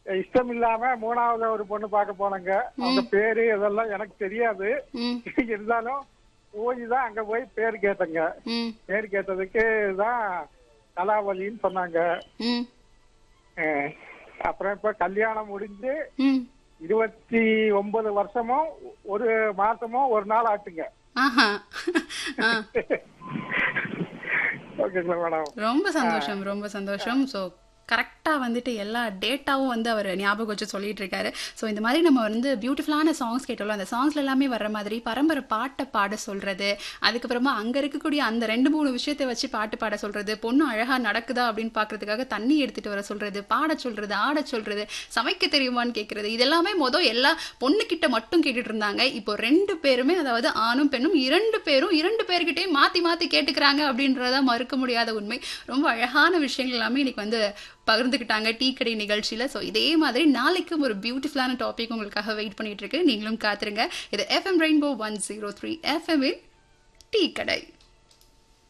இஷ்டம் இல்லாம மூணாவது ஒரு பொண்ணு பார்க்க போனங்க அவங்க பேரு இதெல்லாம் எனக்கு தெரியாது ம் இருந்தாலும் போய் தான் அங்க போய் பேர் கேட்டேங்க ம் பேர் கேட்டதுக்கு தான் கலாவலின்னு சொன்னாங்க ம் அஹ், அப்புறம் இப்ப கல்யாணம் முடிஞ்சு ம் இருபத்தி ஒன்பது வருஷமும் ஒரு மாசமும் ஒரு நாள் ஆச்சுங்க ஆஹா ஆ ஓகேங்களா மேடம் ரொம்ப சந்தோஷம் ரொம்ப சந்தோஷம் ஸோ கரெக்டாக வந்துட்டு எல்லா டேட்டாவும் வந்து அவர் ஞாபகம் வச்சு சொல்லிட்டு இருக்காரு ஸோ இந்த மாதிரி நம்ம வந்து பியூட்டிஃபுல்லான சாங்ஸ் கேட்டோம் அந்த சாங்ஸ்ல எல்லாமே வர்ற மாதிரி பரம்பரை பாட்டை பாட சொல்றது அதுக்கப்புறமா அங்கே இருக்கக்கூடிய அந்த ரெண்டு மூணு விஷயத்தை வச்சு பாட்டு பாட சொல்றது பொண்ணு அழகாக நடக்குதா அப்படின்னு பார்க்கறதுக்காக தண்ணி எடுத்துட்டு வர சொல்றது பாட சொல்றது ஆட சொல்றது சமைக்க தெரியுமான்னு கேட்கறது இதெல்லாமே மொதல் எல்லா பொண்ணுக்கிட்ட மட்டும் கேட்டுட்டு இருந்தாங்க இப்போ ரெண்டு பேருமே அதாவது ஆணும் பெண்ணும் இரண்டு பேரும் இரண்டு பேர்கிட்டயும் மாத்தி மாத்தி கேட்டுக்கிறாங்க அப்படின்றத மறுக்க முடியாத உண்மை ரொம்ப அழகான விஷயங்கள் எல்லாமே இன்னைக்கு வந்து பகிர்ந்துக்கிட்டாங்க டீ கடை நிகழ்ச்சியில ஸோ இதே மாதிரி நாளைக்கும் ஒரு பியூட்டிஃபுல்லான டாபிக் உங்களுக்காக வெயிட் பண்ணிட்டு இருக்கு நீங்களும் காத்துருங்க இது FM rainbow one zero three FM tea கடை